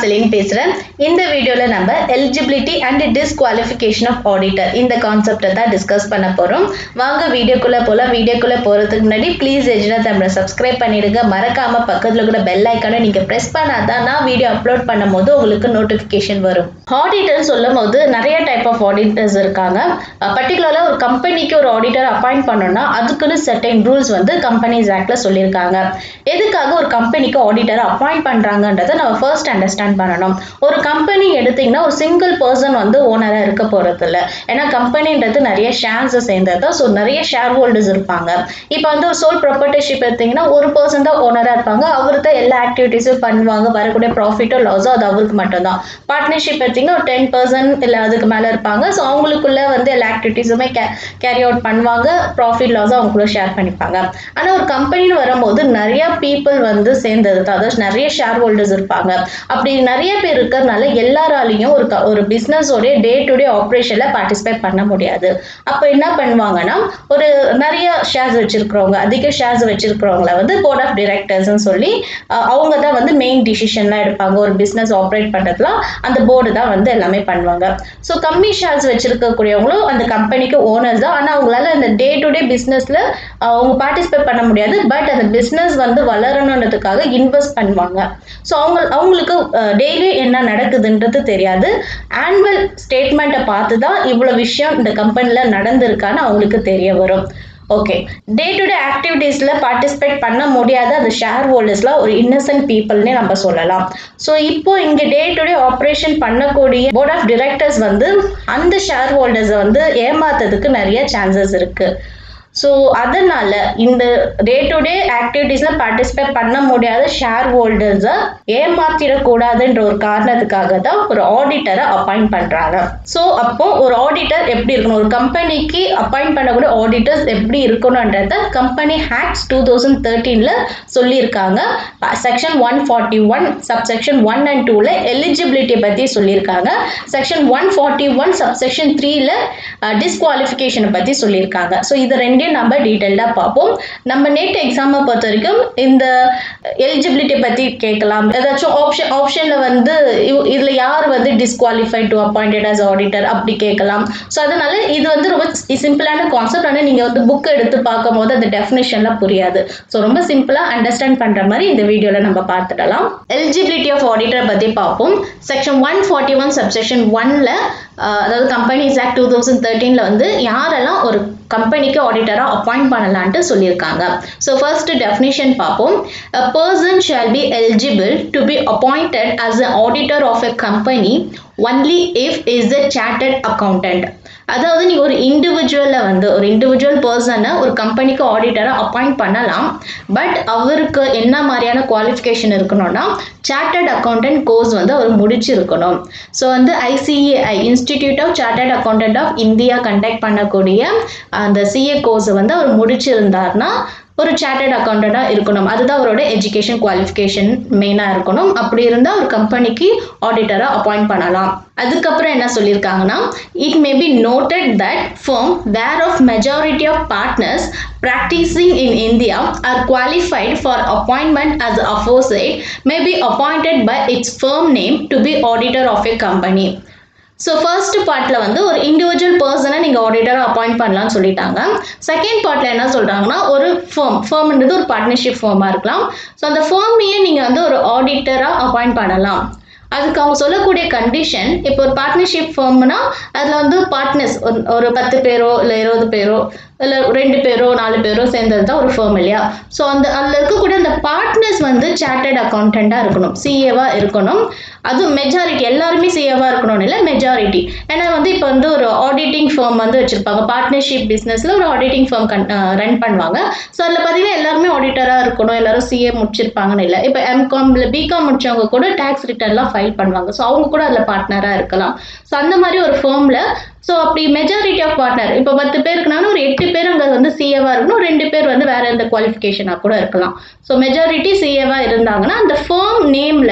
செலின் பேசுகிறேன் இந்த வீடியோவில் நம்ம eligibility and disqualification of auditor இந்த கான்செப்டை தான் டிஸ்கஸ் பண்ண போகிறோம் வாங்க வீடியோக்குள்ளே போகலாம் வீடியோக்குள்ளே போகிறதுக்கு முன்னாடி ப்ளீஸ் எஜினா தமிழை சப்ஸ்கிரைப் பண்ணிடுங்க மறக்காமல் பக்கத்தில் கூட பெல் ஐக்கானை நீங்கள் ப்ரெஸ் பண்ணாதான் நான் வீடியோ அப்லோட் பண்ணும் போது உங்களுக்கு நோட்டிஃபிகேஷன் வரும் ஆடிட்டர் சொல்லும் போது நிறைய டைப் ஆஃப் ஆடிட்டர்ஸ் இருக்காங்க பர்டிகுலராக ஒரு கம்பெனிக்கு ஒரு ஆடிட்டர் அப்பாயிண்ட் பண்ணோம்னா அதுக்குன்னு செர்டைன் ரூல்ஸ் வந்து கம்பெனிஸ் ஆக்ட்ல சொல்லியிருக்காங்க எதுக்காக ஒரு கம்பெனிக்கு ஆடிட்டரை அப்பாயிண்ட் பண்ணுறாங்கன்றதை நம்ம ஃபர்ஸ்ட் அண்டர்ஸ்டாண்ட் பண்ணணும் ஒரு கம்பெனி எடுத்தீங்கன்னா ஒரு சிங்கிள் பர்சன் வந்து ஓனராக இருக்க போகிறது இல்லை ஏன்னா கம்பெனின்றது நிறைய ஷேர்ஸை சேர்ந்தது தான் ஸோ நிறைய ஷேர் ஹோல்டர்ஸ் இருப்பாங்க இப்போ வந்து ஒரு சோல் ப்ராப்பர்ட்டிஷிப் எடுத்தீங்கன்னா ஒரு பர்சன் தான் ஓனராக இருப்பாங்க அவர் தான் எல்லா ஆக்டிவிட்டீஸும் பண்ணுவாங்க வரக்கூடிய ப்ராஃபிட்டோ லாஸோ அது அவருக்கு மட்டும்தான் பார்ட்னர்ஷிப் எடுத்தீங்கன்னா ஒரு டென் பர்சன்ட் இல்லை அதுக்கு மேலே இருப்பாங்க ஸோ அவங்களுக்குள்ள வந்து எல்லா ஆக்டிவிட்டீஸுமே கே கேரி அவுட் பண்ணுவாங்க ப்ராஃபிட் லாஸோ அவங்களுக்குள்ள ஷேர் பண்ணிப்பாங்க ஆனால் ஒரு கம்பெனின்னு வரும்போது நிறைய பீப்புள் வந்து சேர்ந்தது தான் அதாவது நிறைய ஷேர் ஹோல்டர்ஸ் இருப்பாங்க அப்படி நிறைய பேர் இருக்கிறதுனால எல்லாராலையும் ஒரு க- ஒரு பிஸ்னஸோடைய டே டு டே ஆப்ரேஷனில் பார்ட்டிசிபேட் பண்ண முடியாது அப்போ என்ன பண்ணுவாங்கன்னா ஒரு நிறைய ஷேர்ஸ் வச்சிருக்கிறவங்க அதிக ஷேர்ஸ் வச்சிருக்கிறவங்கள வந்து போர்ட் ஆஃப் டிரெக்டர்ஸ்னு சொல்லி அஹ், அவங்க தான் வந்து மெயின் டிசிஷன்லாம் எடுப்பாங்க ஒரு பிஸ்னஸ் ஆப்ரேட் பண்ணுறதுலாம் அந்த போர்டு தான் வந்து எல்லாமே பண்ணுவாங்க ஸோ கம்மி ஷேர்ஸ் வச்சிருக்கக்கூடியவங்களும் அந்த கம்பெனிக்கு ஓனர்ஸ் தான் ஆனால் அவங்களால அந்த டே டு டே பிஸ்னஸில் அவங்க பார்ட்டிசிபேட் பண்ண முடியாது பட் அந்த பிஸ்னஸ் வந்து வளரணுன்றதுக்காக இன்வெஸ்ட் பண்ணுவாங்க ஸோ அவங்க அவங்களுக்கு டெய்லி என்ன நடக்குதுன்றது தெரியாது ஆனுவல் ஸ்டேட்மெண்ட்டை பார்த்து தான் இவ்வளோ விஷயம் இந்த கம்பெனியில் நடந்திருக்கான்னு அவங்களுக்கு தெரிய வரும் ஓகே டே டு டே ஆக்டிவிட்டீஸில் பார்ட்டிசிபேட் பண்ண முடியாத அந்த ஷேர் ஹோல்டர்ஸ்லாம் ஒரு இன்னசென்ட் பீப்புள்னே நம்ம சொல்லலாம் ஸோ இப்போ இங்கே டே டு டே ஆப்ரேஷன் பண்ணக்கூடிய போர்ட் ஆஃப் டிரெக்டர்ஸ் வந்து அந்த ஷேர் ஹோல்டர்ஸை வந்து ஏமாத்துறதுக்கு நிறைய சான்சஸ் இருக்குது ஸோ அதனால இந்த டே டு டே ஆக்டிவிட்டீஸில் பார்ட்டிசிபேட் பண்ண முடியாத ஷேர் ஹோல்டர்ஸை ஏமாத்திடக்கூடாதுன்ற ஒரு காரணத்துக்காக தான் ஒரு ஆடிட்டரை அப்பாயிண்ட் பண்ணுறாங்க ஸோ அப்போ ஒரு ஆடிட்டர் எப்படி இருக்கணும் ஒரு கம்பெனிக்கு அப்பாயிண்ட் பண்ணக்கூடிய ஆடிட்டர்ஸ் எப்படி இருக்கணுன்றத கம்பெனி ஹேக்ஸ் டூ தௌசண்ட் தேர்ட்டீனில் சொல்லியிருக்காங்க section one forty one subsection one and டூவில் எலிஜிபிலிட்டி பற்றி சொல்லியிருக்காங்க section one forty one subsection த்ரீல டிஸ்குவாலிஃபிகேஷனை பற்றி சொல்லியிருக்காங்க ஸோ இது ரெண்டையும் நம்ம டீட்டெயில்டாக பார்ப்போம் நம்ம நெட் எக்ஸாமை பொறுத்த வரைக்கும் இந்த எலிஜிபிலிட்டி பற்றி கேட்கலாம் ஏதாச்சும் ஆப்ஷன் ஆப்ஷனில் வந்து இவ்- இதுல யார் வந்து disqualified to appointed as auditor அப்படி கேட்கலாம் ஸோ அதனால இது வந்து ரொம்ப சிம்பிளான கான்செப்ட் ஆனால் நீங்கள் வந்து புக் எடுத்து பார்க்கும் போது அந்த டெஃபினேஷன்லாம் புரியாது ஸோ ரொம்ப சிம்பிளாக அண்டர்ஸ்டாண்ட் பண்ணுற மாதிரி இந்த வீடியோவில் நம்ம பார்த்துடலாம் எலிஜிபிலிட்டி ஆஃப் ஆடிட்டர் பற்றி பார்ப்போம் section one forty one subsection ஒன்ல அதாவது கம்பெனிஸ் ஆக்ட் டூ தௌசண்ட் தேர்ட்டீனில் வந்து யாரெல்லாம் ஒரு கம்பெனிக்கு ஆடிட்டராக அப்பாயிண்ட் பண்ணலான்ட்டு சொல்லியிருக்காங்க ஸோ ஃபர்ஸ்ட் டெஃபினிஷன் பார்ப்போம் a person shall be eligible to be appointed as an auditor of a company only if is a chartered accountant அதாவது நீங்கள் ஒரு இண்டிவிஜுவலில் வந்து ஒரு இண்டிவிஜுவல் பர்சனை ஒரு கம்பெனிக்கு ஆடிட்டராக அப்பாயிண்ட் பண்ணலாம் பட் அவருக்கு என்ன மாதிரியான குவாலிஃபிகேஷன் இருக்கணும்னா சார்ட்டர்ட் அக்கௌண்டன்ட் கோர்ஸ் வந்து அவர் முடிச்சிருக்கணும் ஸோ வந்து ICAI institute of chartered accountant of India conduct பண்ணக்கூடிய அந்த சிஏ கோர்ஸை வந்து அவர் முடிச்சிருந்தார்னா ஒரு சார்ட்டர்ட் அக்கௌண்டண்டாக இருக்கணும் அதுதான் அவரோட எஜுகேஷன் குவாலிஃபிகேஷன் மெயினாக இருக்கணும் அப்படி இருந்தால் ஒரு கம்பெனிக்கு ஆடிட்டராக அப்பாயிண்ட் பண்ணலாம் அதுக்கப்புறம் என்ன சொல்லியிருக்காங்கன்னா it may be noted that firm where of majority of partners practicing in India are qualified for appointment as aforesaid may be appointed by its firm name to be auditor of a company. So first பார்ட்டில் வந்து ஒரு individual பர்சனை நீங்கள் ஆடிட்டராக appoint பண்ணலாம்னு சொல்லிட்டாங்க second பார்ட்டில் என்ன சொல்கிறாங்கன்னா ஒரு ஃபேம் ஃபேம்ன்றது ஒரு பார்ட்னர்ஷிப் ஃபேமாக இருக்கலாம் ஸோ அந்த ஃபேமையே நீங்கள் வந்து ஒரு ஆடிட்டராக அப்பாயிண்ட் பண்ணலாம் அதுக்கு அவங்க சொல்லக்கூடிய கண்டிஷன் இப்போ ஒரு பார்ட்னர்ஷிப் ஃபேம்னா அதில் வந்து பார்ட்னர்ஸ் ஒரு பத்து பேரோ இல்லை இருபது பேரோ இல்லை ரெண்டு பேரோ நாலு பேரோ சேர்ந்தது தான் ஒரு ஃபேம் இல்லையா ஸோ அந்த அதில் இருக்கக்கூடிய அந்த பார்ட்னர்ஸ் வந்து சார்ட்டர்ட் அக்கௌண்டண்ட்டாக இருக்கணும் சிஏவாக இருக்கணும் அதுவும் மெஜாரிட்டி எல்லாருமே சிஏவாக இருக்கணும்னு இல்லை மெஜாரிட்டி ஏன்னா வந்து இப்போ வந்து ஒரு ஆடிட்டிங் ஃபேம் வந்து வச்சுருப்பாங்க பார்ட்னர்ஷிப் பிஸ்னஸில் ஒரு ஆடிட்டிங் ஃபேம் கன் ரன் பண்ணுவாங்க ஸோ அதில் பார்த்தீங்கன்னா எல்லாருமே ஆடிட்டராக இருக்கணும் எல்லாரும் சிஏ முடிச்சிருப்பாங்கன்னு இல்லை இப்போ எம்காம் இல்லை பிகாம் முடிச்சவங்க கூட டேக்ஸ் ரிட்டர்ன்லாம் ஃபைல் பண்ணுவாங்க ஸோ அவங்க கூட அதில் பார்ட்னராக இருக்கலாம் ஸோ அந்த மாதிரி ஒரு ஃபேமில் ஸோ அப்படி மெஜாரிட்டி ஆஃப் பார்ட்னர் இப்போ பத்து பேர் இருக்குனாலும் ஒரு எட்டு பேர் அங்கே வந்து சிஏவாக இருக்கணும் ரெண்டு பேர் வந்து வேற எந்த குவாலிஃபிகேஷனாக கூட இருக்கலாம் ஸோ மெஜாரிட்டி சிஏவாக இருந்தாங்கன்னா அந்த ஃபேம் நேமில்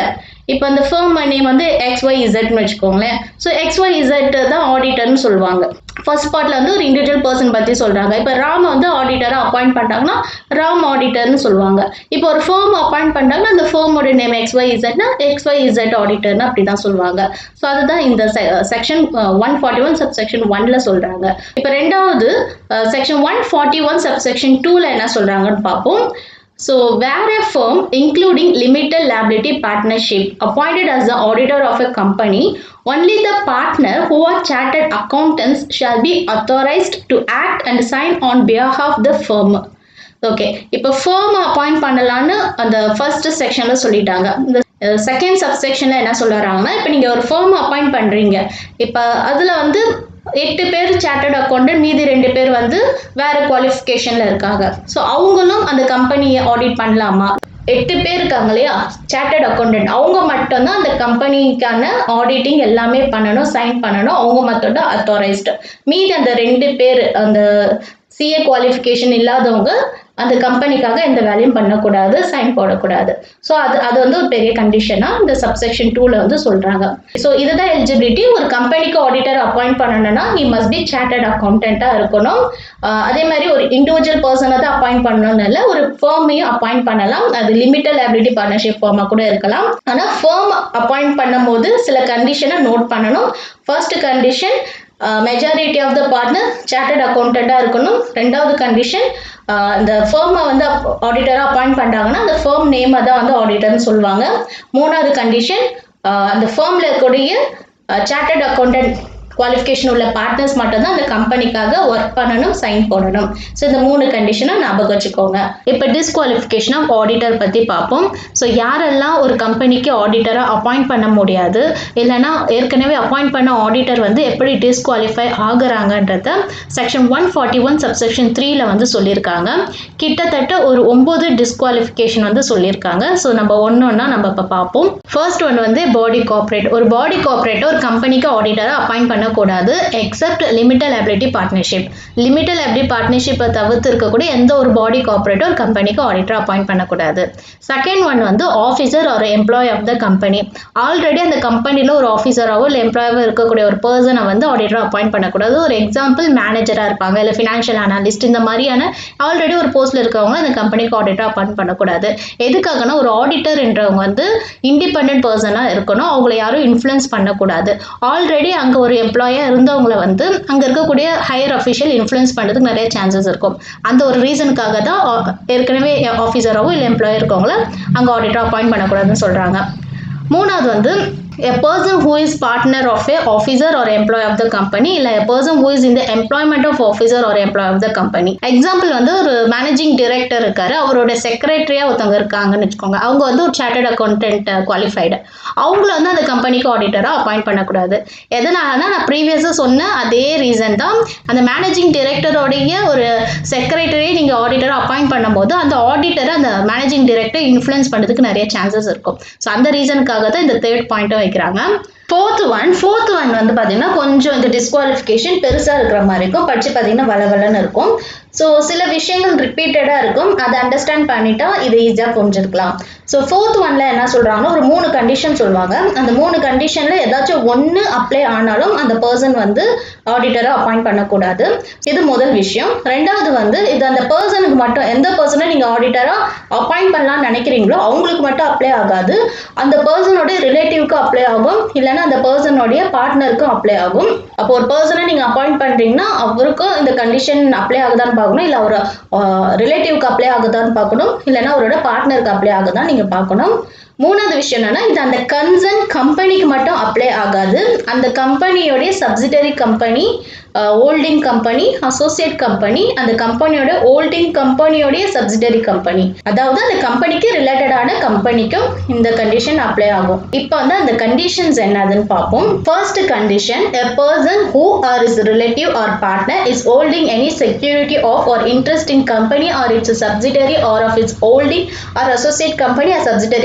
இப்போ அந்த ஃபேம் நேம் வந்து எக்ஸ் ஒய் இசட்னு வச்சுக்கோங்களேன் ஸோ எக்ஸ் ஒய் இசட் தான் ஆடிட்டர்னு சொல்லுவாங்க ஃபர்ஸ்ட் பார்ட்ல வந்து ஒரு இண்டிவிஜுவல் பர்சன் பற்றி சொல்கிறாங்க இப்போ ராம் வந்து ஆடிட்டராக அப்பாயிண்ட் பண்ணிட்டாங்கன்னா ராம் ஆடிட்டர்னு சொல்லுவாங்க இப்போ ஒரு ஃபேம் அப்பாயிண்ட் பண்ணிட்டாங்கன்னா அந்த ஃபேமோட நேம் எக்ஸ் ஒய் இசட்னா எக்ஸ் ஒய் இசட் ஆடிட்டர்னு அப்படி தான் சொல்லுவாங்க ஸோ அதுதான் இந்த section one forty one sub section ஒன்ல சொல்கிறாங்க இப்போ ரெண்டாவது section one forty one sub section டூவில் என்ன சொல்கிறாங்கன்னு பார்ப்போம் So, where a firm, including limited liability partnership, appointed as the auditor of a company, only the partner who are chartered accountants shall be authorized to act and sign on behalf of the firm. Okay இப்போ firm appoint பண்ணலான்னு அந்த first செக்ஷன்ல சொல்லிட்டாங்க இந்த second sub செக்ஷன்ல என்ன சொல்றாங்கன்னா இப்போ நீங்க ஒரு ஃபேம் அப்பாயிண்ட் பண்றீங்க இப்போ அதுல வந்து எட்டு பேர் சார்ட்டர்ட் அக்கௌண்டன்ட் மீதி ரெண்டு பேர் வந்து வேற குவாலிஃபிகேஷன்ல இருக்காங்க ஸோ அவங்களும் அந்த கம்பெனியை ஆடிட் பண்ணலாமா எட்டு பேர் இருக்காங்க இல்லையா சார்ட்டர்ட் அக்கௌண்டன்ட் அவங்க மட்டும்தான் அந்த கம்பெனிக்கான ஆடிட்டிங் எல்லாமே பண்ணணும் சைன் பண்ணணும் அவங்க மட்டும் தான் அத்தாரைஸ்டு மீதி அந்த ரெண்டு பேர் அந்த சிஏ குவாலிஃபிகேஷன் இல்லாதவங்க அந்த கம்பெனிக்காக எந்த வேலையும் பண்ணக்கூடாது சைன் போடக்கூடாது ஸோ அது அது வந்து ஒரு பெரிய கண்டிஷனாக இந்த சப்செக்ஷன் டூவில் வந்து சொல்கிறாங்க ஸோ இதுதான் எலிஜிபிலிட்டி ஒரு கம்பெனிக்கு ஆடிட்டர் அப்பாயிண்ட் பண்ணணும்னா ஹி மஸ்ட் பி சார்ட்டர்ட் அக்கௌண்டண்ட்டாக இருக்கணும் அதே மாதிரி ஒரு இண்டிவிஜுவல் பர்சனை தான் அப்பாயிண்ட் பண்ணணும்னு இல்லை ஒரு ஃபேர்மையும் அப்பாயிண்ட் பண்ணலாம் அது லிமிட்டட் லைபிலிட்டி பார்ட்னர்ஷிப் ஃபார்மாக கூட இருக்கலாம் ஆனால் ஃபேர்ம் அப்பாயிண்ட் பண்ணும்போது சில கண்டிஷனை நோட் பண்ணணும் first condition majority of the partner chartered அக்கௌண்டண்ட்டாக இருக்கணும் ரெண்டாவது கண்டிஷன் இந்த ஃபேர்மை வந்து ஆடிட்டராக அப்பாயிண்ட் பண்ணுறாங்கன்னா அந்த ஃபேர்ம் நேமை தான் வந்து ஆடிட்டர்னு சொல்லுவாங்க மூணாவது கண்டிஷன் அந்த ஃபேர்மில் இருக்கக்கூடிய சார்ட்டர்ட் அக்கௌண்டன்ட் குவாலிஃபிகேஷன் உள்ள பார்ட்னர்ஸ் மட்டும் தான் அந்த கம்பெனிக்காக ஒர்க் பண்ணணும் சைன் போடணும் ஸோ இந்த மூணு கண்டிஷனை ஞாபகம் வச்சுக்கோங்க இப்போ டிஸ்குவாலிஃபிகேஷன் ஆஃப் ஆடிட்டர் பற்றி பார்ப்போம் ஸோ யாரெல்லாம் ஒரு கம்பெனிக்கு ஆடிட்டராக அப்பாயிண்ட் பண்ண முடியாது இல்லைனா ஏற்கனவே அப்பாயிண்ட் பண்ண ஆடிட்டர் வந்து எப்படி டிஸ்குவாலிஃபை ஆகுறாங்கன்றத section one forty one subsection த்ரீல வந்து சொல்லியிருக்காங்க கிட்டத்தட்ட ஒரு ஒம்பது டிஸ்குவாலிஃபிகேஷன் வந்து சொல்லியிருக்காங்க ஸோ நம்ம ஒன்று ஒன்றா நம்ம இப்போ பார்ப்போம் ஃபர்ஸ்ட் ஒன் வந்து பாடி கார்பரேட் ஒரு பாடி கார்பரேட் ஒரு கம்பெனிக்கு ஆடிட்டராக அப்பாயிண்ட் பண்ணக்கூடாது except limited liability partnership limited liability பார்ட்னர்ஷிப்பை தவிர்த்து இருக்கக்கூடிய எந்த ஒரு பாடி கார்பரேட்டோ ஒரு கம்பெனிக்கு ஆடிட்டர் அப்பாயிண்ட் பண்ணக்கூடாது செகண்ட் ஒன் வந்து ஆஃபீஸர் ஒரு employee of the company already அந்த கம்பெனியில் ஒரு ஆஃபீஸராகவோ இல்லை எம்ப்ளாயாவோ இருக்கக்கூடிய ஒரு பர்சனை வந்து ஆடிட்டர் அப்பாயிண்ட் பண்ணக்கூடாது ஒரு எக்ஸாம்பிள் மேனேஜராக இருப்பாங்க இல்லை ஃபினான்ஷியல் அனாலிஸ்ட் இந்த மாதிரியான ஆல்ரெடி ஒரு போஸ்ட்டில் இருக்கவங்க அந்த கம்பெனிக்கு ஆடிட்டர் அப்பாயிண்ட் பண்ணக்கூடாது எதுக்காகனா ஒரு ஆடிட்டர்ன்றவங்க வந்து இண்டிபெண்ட் பர்சனாக இருக்கணும் அவங்கள யாரும் இன்ஃப்ளூயன்ஸ் பண்ணக்கூடாது ஆல்ரெடி அங்கே ஒரு எம்ப்ளாயாக இருந்தவங்கள வந்து அங்கே இருக்கக்கூடிய ஹையர் அஃபிஷியல் இன்ஃப்ளூயன்ஸ் பண்ணுறதுக்கு நிறைய சான்சஸ் இருக்கும் அந்த ஒரு ரீசனுக்காக தான் ஏற்கனவே ஆஃபீஸராகவோ இல்லை எம்ப்ளாயர் இருக்கவங்கள அங்கே ஆடிட்டர் அப்பாயிண்ட் பண்ணக்கூடாதுன்னு சொல்கிறாங்க மூணாவது வந்து a person who is partner of a officer or employee of the company இல்ல a person who is in the employment of officer or employee of the company example வந்து ஒரு managing director இருக்காரு அவரோட செக்ரட்டரியா ஒருத்தவங்க இருக்காங்கன்னு வச்சுக்கோங்க அவங்க வந்து ஒரு சார்ட்டர்ட் அக்கௌண்டன்ட் குவாலிஃபைடு அவங்கள வந்து அந்த கம்பெனிக்கு ஆடிட்டராக அப்பாயிண்ட் பண்ணக்கூடாது எதனாலனா நான் ப்ரீவியஸாக சொன்ன அதே ரீசன் தான் அந்த மேனேஜிங் டைரக்டரோடைய ஒரு செக்ரட்டரியை நீங்கள் ஆடிட்டரை அப்பாயிண்ட் பண்ணும்போது அந்த ஆடிட்டரை அந்த மேனேஜிங் டைரக்டர் இன்ஃப்ளூயன்ஸ் பண்ணுறதுக்கு நிறைய சான்சஸ் இருக்கும் ஸோ அந்த ரீசனுக்காக தான் இந்த தேர்ட் பாயிண்ட்டும் வைக்கிறாங்க ஃபோர்த் ஒன் ஃபோர்த் ஒன் வந்து பார்த்தீங்கன்னா கொஞ்சம் இந்த டிஸ்குவாலிஃபிகேஷன் பெருசாக இருக்கிற மாதிரி இருக்கும் படித்து பார்த்தீங்கன்னா வளவலன்னு இருக்கும் ஸோ சில விஷயங்கள் ரிப்பீட்டடாக இருக்கும் அதை அண்டர்ஸ்டாண்ட் பண்ணிட்டா இது ஈஸியாக புரிஞ்சிருக்கலாம் ஸோ ஃபோர்த் ஒன்ல என்ன சொல்கிறாங்கன்னா ஒரு மூணு கண்டிஷன் சொல்லுவாங்க அந்த மூணு கண்டிஷனில் ஏதாச்சும் ஒன்று அப்ளை ஆனாலும் அந்த பர்சன் வந்து ஆடிட்டரை அப்பாயிண்ட் பண்ணக்கூடாது இது முதல் விஷயம் ரெண்டாவது வந்து இது அந்த பர்சனுக்கு மட்டும் எந்த பர்சனை நீங்கள் ஆடிட்டராக அப்பாயிண்ட் பண்ணலாம்னு நினைக்கிறீங்களோ அவங்களுக்கு மட்டும் அப்ளை ஆகாது அந்த பர்சனோட ரிலேட்டிவ்க்கு அப்ளை ஆகும் இல்லைன்னா அந்த பர்சனோடைய பார்ட்னருக்கும் அப்ளை ஆகும் அப்போ ஒரு பர்சனை நீங்கள் அப்பாயிண்ட் பண்ணுறீங்கன்னா அவருக்கும் இந்த கண்டிஷன் அப்ளை ஆகுதான்னு பார்க்கணும் இல்லை அவர் ரிலேட்டிவ்க்கு அப்ளை ஆகுதான்னு பார்க்கணும் இல்லைன்னா அவரோட பார்ட்னருக்கு அப்ளை ஆகுதான்னு நீங்கள் பார்க்கணும் மூணாவது விஷயம் என்னன்னா இது அந்த கன்சர்ன் கம்பெனிக்கு மட்டும் அப்ளை ஆகாது அந்த கம்பெனியோடைய subsidiary company holding company associate company அந்த கம்பெனியோட ஹோல்டிங் கம்பெனியோடைய சப்சிடரி கம்பெனி அதாவது அந்த கம்பெனிக்கு ரிலேட்டடான கம்பெனிக்கும் இந்த கண்டிஷன் அப்ளை ஆகும் இப்போ வந்து அந்த கண்டிஷன்ஸ் என்னதுன்னு பார்ப்போம் first condition a person who or is relative or partner is holding any security of or interest in company or its subsidiary or of its holding or associate company or subsidiary of such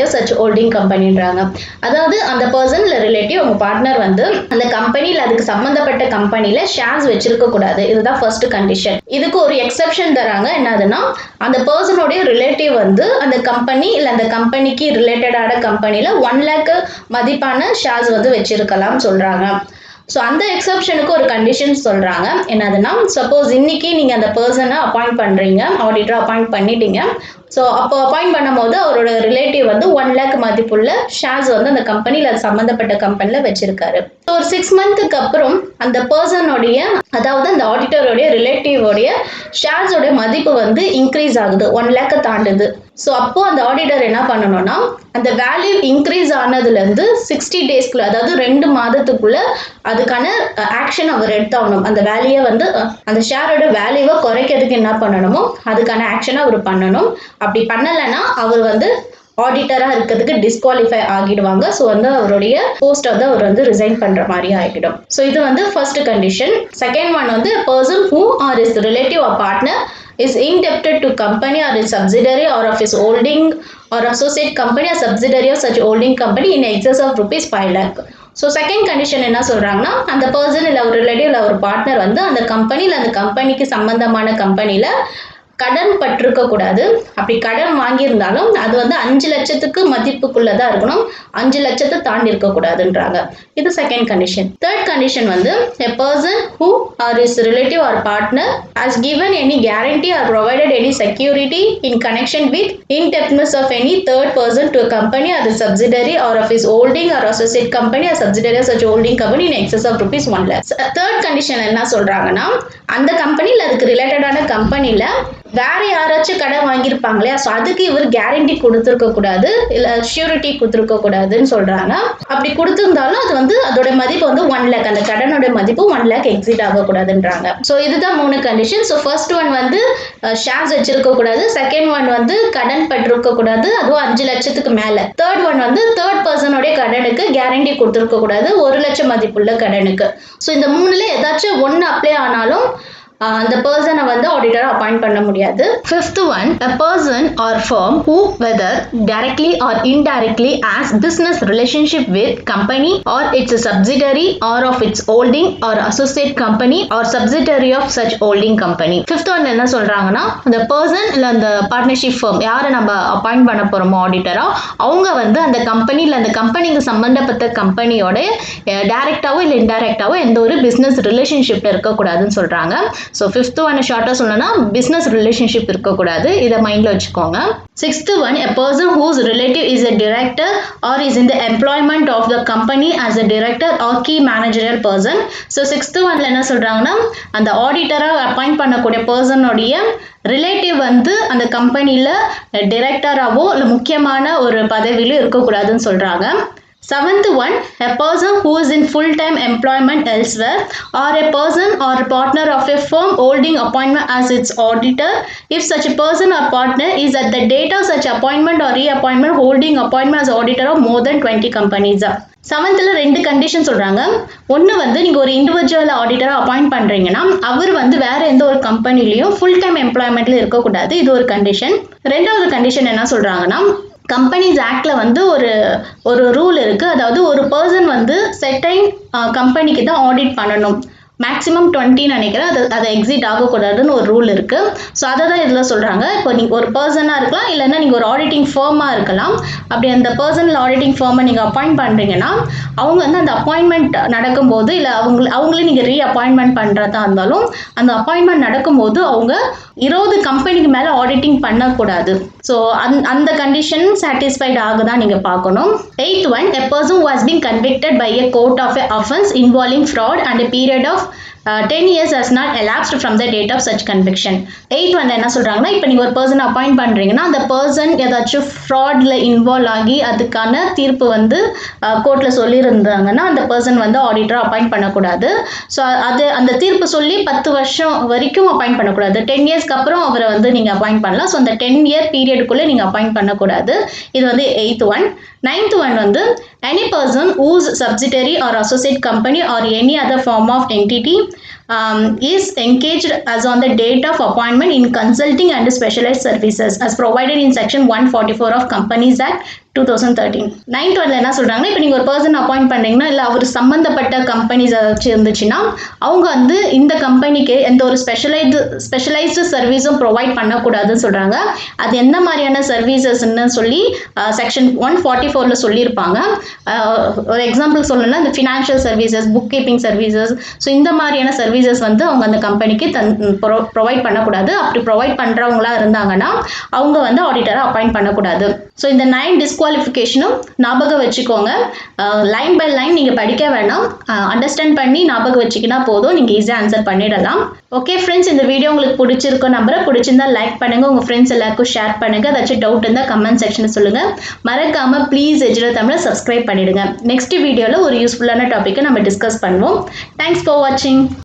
holding கம்பெனின்றாங்க அதாவது அந்த person இல்லை relative உங்க partner வந்து அந்த கம்பெனியில் அதுக்கு சம்மந்தப்பட்ட கம்பெனியில் ஷேர்ஸ் வச்சிருக்க கூடாது இதுதான் ஃபர்ஸ்ட் கண்டிஷன் இதுக்கு ஒரு எக்ஸெப்ஷன் தராங்க என்னதுன்னா அந்த பர்சனுடைய ரிலேட்டிவ் வந்து அந்த கம்பெனி இல்லை அந்த கம்பெனிக்கு ரிலேட்டடான கம்பெனியில் ஒன் லேக் மதிப்பான ஷேர்ஸ் வந்து வச்சிருக்கலாம் சொல்றாங்க ஸோ அந்த எக்ஸப்ஷனுக்கு ஒரு கண்டிஷன் சொல்கிறாங்க என்னதுன்னா சப்போஸ் இன்னைக்கு நீங்கள் அந்த பர்சனை அப்பாயிண்ட் பண்ணுறீங்க ஆடிட்டர் அப்பாயிண்ட் பண்ணிட்டீங்க ஸோ அப்போ அப்பாயிண்ட் பண்ணும்போது அவரோட ரிலேட்டிவ் வந்து ஒன் லேக் மதிப்புள்ள ஷேர்ஸ் வந்து அந்த கம்பெனியில் அது சம்மந்தப்பட்ட கம்பெனியில் வச்சிருக்காரு ஸோ ஒரு சிக்ஸ் மந்த்துக்கு அப்புறம் அந்த பர்சனுடைய அதாவது அந்த ஆடிட்டருடைய ரிலேட்டிவோடைய ஷேர்ஸோட மதிப்பு வந்து இன்க்ரீஸ் ஆகுது ஒன் லேக்கை தாண்டுது ஸோ அப்போ அந்த ஆடிட்டர் என்ன பண்ணணும்னா அந்த வேல்யூ இன்க்ரீஸ் ஆனதுலேருந்து சிக்ஸ்டி டேஸ்க்குள்ள அதாவது ரெண்டு மாதத்துக்குள்ள அதுக்கான ஆக்ஷன் அவர் எடுத்தாகணும் அந்த வேல்யூவை வந்து அந்த ஷேரோட வேல்யூவை குறைக்கிறதுக்கு என்ன பண்ணணுமோ அதுக்கான ஆக்ஷனை அவர் பண்ணணும் அப்படி பண்ணலைன்னா அவர் வந்து ஆடிட்டராக இருக்கிறதுக்கு டிஸ்குவாலிஃபை ஆகிடுவாங்க ஸோ வந்து அவருடைய போஸ்ட் வந்து அவர் வந்து ரிசைன் பண்ணுற மாதிரி ஆகிடும் ஸோ இது வந்து ஃபர்ஸ்ட் கண்டிஷன் செகண்ட் ஒன் வந்து person who or is relative or partner is indebted to company or its subsidiary or of its holding or associate company or subsidiary of such holding company in excess of rupees 5 lakh so second condition என்ன சொல்கிறாங்கன்னா அந்த person இல்லை ஒரு relative இல்லை ஒரு partner வந்து அந்த கம்பெனியில் அந்த கம்பெனிக்கு சம்மந்தமான கம்பெனியில் கடன் பட்டிருக்க கூடாது அப்படி கடன் வாங்கியிருந்தாலும் அது வந்து அஞ்சு லட்சத்துக்கு மதிப்புக்குள்ள தான் இருக்கணும் அஞ்சு லட்சத்தை தாண்டி இருக்கக்கூடாதுன்றாங்க இது செகண்ட் கண்டிஷன் தேர்ட் கண்டிஷன் வந்து a person who or is relative or partner has given any guarantee or provided any security in connection with indebtedness of any third person to company or subsidiary or of is holding or associate company or subsidiary such holding company in excess of rupees one lakh third condition என்ன சொல்றாங்கன்னா அந்த கம்பெனியில் அதுக்கு ரிலேட்டடான கம்பெனியில் வேற யாராச்சும் கடன் வாங்கியிருப்பாங்க இல்லையா ஸோ அதுக்கு இவர் கேரண்டி கொடுத்துருக்க கூடாது இல்லை ஷூரிட்டி கொடுத்துருக்க கூடாதுன்னு சொல்றாங்க அப்படி கொடுத்துருந்தாலும் அது வந்து அதோட மதிப்பு வந்து ஒன் லேக் அந்த கடனோட மதிப்பு ஒன் லேக் எக்ஸிட் ஆகக்கூடாதுன்றாங்க ஸோ இதுதான் மூணு கண்டிஷன் ஸோ ஃபர்ஸ்ட் ஒன் வந்து ஷேர்ஸ் வச்சிருக்க கூடாது செகண்ட் ஒன் வந்து கடன் பட்டிருக்க கூடாது அதுவும் அஞ்சு லட்சத்துக்கு மேலே தேர்ட் ஒன் வந்து தேர்ட் பர்சனுடைய கடனுக்கு கேரண்டி கொடுத்துருக்க கூடாது ஒரு லட்சம் மதிப்புள்ள கடனுக்கு ஸோ இந்த மூணுல ஏதாச்சும் ஒன்று அப்ளை ஆனாலும் அந்த பர்சனை வந்து ஆடிட்டரை அப்பாயிண்ட் பண்ண முடியாது fifth one a person or firm who whether directly or indirectly has business relationship with company or its subsidiary or of its holding or associate company or subsidiary of such holding company fifth one என்ன சொல்றாங்கன்னா அந்த person இல்லை அந்த partnership form யாரை நம்ம appoint பண்ண போறோமோ ஆடிட்டரா அவங்க வந்து அந்த கம்பெனி இல்லை அந்த கம்பெனிக்கு சம்பந்தப்பட்ட கம்பெனியோட டைரக்டாவோ இல்லை இன்டைரக்டாவோ எந்த ஒரு பிஸ்னஸ் ரிலேஷன்ஷிப்ல இருக்கக்கூடாதுன்னு சொல்றாங்க ஸோ ஃபிஃப்த்து ஒன் ஷார்ட்டாக சொல்லணும்னா பிஸ்னஸ் ரிலேஷன்ஷிப் இருக்கக்கூடாது இதை மைண்டில் வச்சுக்கோங்க sixth one a person whose relative is a director or is in the employment of the company as a director or key managerial person so sixth ஒன்ல என்ன சொல்கிறாங்கன்னா அந்த ஆடிட்டராக அப்பாயிண்ட் பண்ணக்கூடிய பர்சனுடைய ரிலேட்டிவ் வந்து அந்த கம்பெனியில் டிரெக்டராகவோ இல்லை முக்கியமான ஒரு பதவியிலும் இருக்கக்கூடாதுன்னு சொல்கிறாங்க Seventh one, a person who is in full-time employment elsewhere or a person or partner of a firm holding appointment as its auditor if such a person or partner is at the date of such appointment or reappointment holding appointment as auditor of more than 20 companies. செவன்த்தில் ரெண்டு condition சொல்கிறாங்க ஒன்று வந்து நீங்கள் ஒரு individual ஆடிட்டராக appoint பண்ணுறீங்கன்னா அவர் வந்து வேற எந்த ஒரு கம்பெனிலையும் ஃபுல் டைம் எம்ப்ளாய்மெண்ட்டில் இருக்கக்கூடாது இது ஒரு கண்டிஷன் ரெண்டாவது கண்டிஷன் என்ன சொல்கிறாங்கன்னா கம்பெனிஸ் ஆக்ட்ல வந்து ஒரு ஒரு ரூல் இருக்கு அதாவது ஒரு பர்சன் வந்து செட்டைன் கம்பெனிக்கு தான் ஆடிட் பண்ணணும் மேக்ஸிமம் டுவெண்ட்டி நினைக்கிறேன் அது அதை எக்ஸிட் ஆகக்கூடாதுன்னு ஒரு ரூல் இருக்கு ஸோ அதை தான் இதில் சொல்கிறாங்க இப்போ நீங்கள் ஒரு பர்சனாக இருக்கலாம் இல்லைன்னா நீங்கள் ஒரு ஆடிட்டிங் ஃபேமாக இருக்கலாம் அப்படி அந்த பர்சனல் ஆடிட்டிங் ஃபேமை நீங்கள் அப்பாயிண்ட் பண்ணுறீங்கன்னா அவங்க வந்து அந்த அப்பாயின்மெண்ட் நடக்கும்போது இல்லை அவங்க அவங்களே நீங்கள் ரீ அப்பாயின்மெண்ட் பண்ணுறதா இருந்தாலும் அந்த அப்பாயின்மெண்ட் நடக்கும்போது அவங்க இருபது கம்பெனிக்கு மேலே ஆடிட்டிங் பண்ணக்கூடாது ஸோ அந் அந்த கண்டிஷன் சாட்டிஸ்ஃபைட் ஆகுதான் நீங்கள் பார்க்கணும் eighth one a person was been convicted by a court of a offence involving fraud and a period of ten years has not elapsed from the date of such conviction eight வந்து என்ன சொல்கிறாங்கன்னா இப்போ நீங்கள் ஒரு person appoint பண்ணுறீங்கன்னா அந்த person ஏதாச்சும் ஃப்ராடில் involve ஆகி அதுக்கான தீர்ப்பு வந்து கோர்ட்டில் சொல்லியிருந்தாங்கன்னா அந்த பர்சன் வந்து ஆடிட்டர் அப்பாயிண்ட் பண்ணக்கூடாது ஸோ அது அந்த தீர்ப்பு சொல்லி பத்து வருஷம் வரைக்கும் அப்பாயிண்ட் பண்ணக்கூடாது டென் இயர்ஸ்க்கு அப்புறம் அவரை வந்து நீங்கள் அப்பாயிண்ட் பண்ணலாம் ஸோ அந்த டென் இயர் பீரியடுக்குள்ளே நீங்கள் அப்பாயிண்ட் பண்ணக்கூடாது இது வந்து எயித் ஒன் நைன்த் ஒன் வந்து any person whose subsidiary or associate company or any other form of entity um, is engaged as on the date of appointment in consulting and specialized services as provided in section 144 of companies act two thousand thirteen nine twelve என்ன சொல்கிறாங்கன்னா இப்போ நீங்கள் ஒரு person appoint பண்ணுறீங்கன்னா இல்லை அவர் சம்மந்தப்பட்ட companies ஏதாச்சும் இருந்துச்சுன்னா அவங்க வந்து இந்த கம்பெனிக்கு எந்த ஒரு ஸ்பெஷலைஸ்டு ஸ்பெஷலைஸ்டு சர்வீஸும் ப்ரொவைட் பண்ணக்கூடாதுன்னு சொல்கிறாங்க அது எந்த மாதிரியான சர்வீசஸ்ன்னு சொல்லி செக்ஷன் ஒன் ஃபார்ட்டி ஃபோரில் சொல்லியிருப்பாங்க ஒரு எக்ஸாம்பிள் சொல்லணும்னா இந்த financial services book keeping services so இந்த மாதிரியான சர்வீசஸ் வந்து அவங்க அந்த கம்பெனிக்கு தன் ப்ரொ ப்ரொவைட் பண்ணக்கூடாது அப்படி ப்ரொவைட் பண்ணுறவங்களா இருந்தாங்கன்னா அவங்க வந்து ஆடிட்டரை அப்பாயிண்ட் பண்ணக்கூடாது ஸோ இந்த நைன் டிஸ்குவாலிஃபிகேஷனும் ஞாபகம் வச்சுக்கோங்க லைன் பை லைன் நீங்கள் படிக்க வேணாம் அண்டர்ஸ்டாண்ட் பண்ணி ஞாபகம் வச்சுக்கினா போதும் நீங்கள் ஈஸியாக ஆன்சர் பண்ணிடலாம் ஓகே ஃப்ரெண்ட்ஸ் இந்த வீடியோ உங்களுக்கு பிடிச்சிருக்கோம் நம்புறேன் பிடிச்சிருந்தா லைக் பண்ணுங்கள் உங்கள் ஃப்ரெண்ட்ஸ் எல்லாருக்கும் ஷேர் பண்ணுங்கள் ஏதாச்சும் டவுட் இருந்தால் கமெண்ட் செக்ஷனில் சொல்லுங்கள் மறக்காமல் ப்ளீஸ் எஜ்ரோ தமிழை சப்ஸ்கிரைப் பண்ணிடுங்க நெக்ஸ்ட் வீடியோவில் ஒரு யூஸ்ஃபுல்லான டாப்பிக்கை நம்ம டிஸ்கஸ் பண்ணுவோம் தேங்க்ஸ் ஃபார் வாட்சிங்